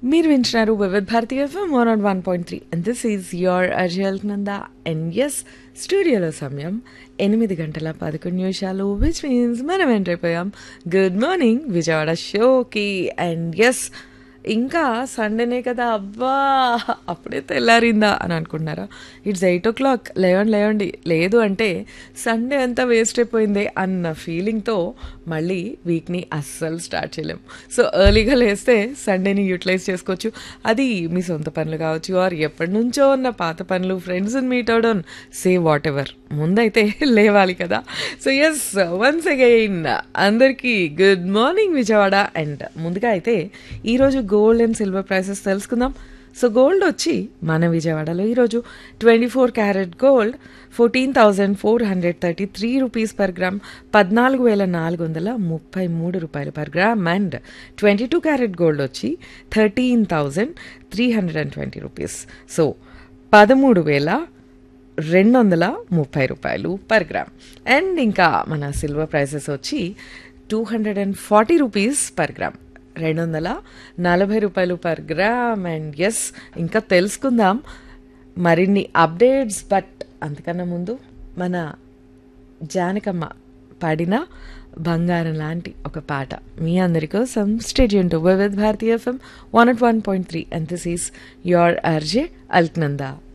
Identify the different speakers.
Speaker 1: మీరు వింటున్నారు Vividh Bharati FM one naught one point three and this is your అజయల్ నంద అండ్ ఎస్ స్టూడియోలో సమయం ఎనిమిది గంటల పదకొండు నిమిషాలు విచ్ మీన్స్ మనం ఎంటర్ అయిపోయాం గుడ్ మార్నింగ్ విజయవాడ షోకి అండ్ ఎస్ ఇంకా సండేనే కదా అబ్బా అప్పుడే తెల్లారిందా అని అనుకుంటున్నారా ఇట్స్ ఎయిట్ ఓ క్లాక్ లేవండి లేవండి లేదు అంటే సండే అంతా వేస్ట్ అయిపోయింది అన్న ఫీలింగ్తో మళ్ళీ వీక్ని అస్సలు స్టార్ట్ చేయలేము సో ఎర్లీగా లేస్తే సండేని యూటిలైజ్ చేసుకోవచ్చు అది మీ సొంత పనులు కావచ్చు ఆర్ ఎప్పటి నుంచో ఉన్న పాత పనులు ఫ్రెండ్స్ని మీట్ అవడం సే వాట్ ఎవర్ ముందైతే లేవాలి కదా సో ఎస్ వన్స్ అగైన్ అందరికీ గుడ్ మార్నింగ్ విజయవాడ అండ్ ముందుగా అయితే ఈరోజు గోల్డ్ అండ్ సిల్వర్ ప్రైసెస్ తెలుసుకుందాం సో గోల్డ్ వచ్చి మన విజయవాడలో ఈరోజు twenty four carat gold fourteen thousand four hundred thirty three rupees per gram పద్నాలుగు వేల నాలుగు వందల ముప్పై మూడు రూపాయలు per gram and twenty two carat gold వచ్చి thirteen thousand three hundred and twenty rupees so పదమూడు వేల రెండు వందల ముప్పై రూపాయలు పర్ గ్రామ్ అండ్ ఇంకా మన సిల్వర్ ప్రైసెస్ వచ్చి two hundred and forty rupees per gram రెండు వందల నలభై రూపాయలు పర్ గ్రామ్ అండ్ ఎస్ ఇంకా తెలుసుకుందాం మరిన్ని అప్డేట్స్ బట్ అంతకన్నా ముందు మన జానకమ్మ పాడిన బంగారం లాంటి ఒక పాట మీ అందరి కోసం స్టేడియం టు విత్ భారతీయ FM one at one point three and this is your RJ Alaknanda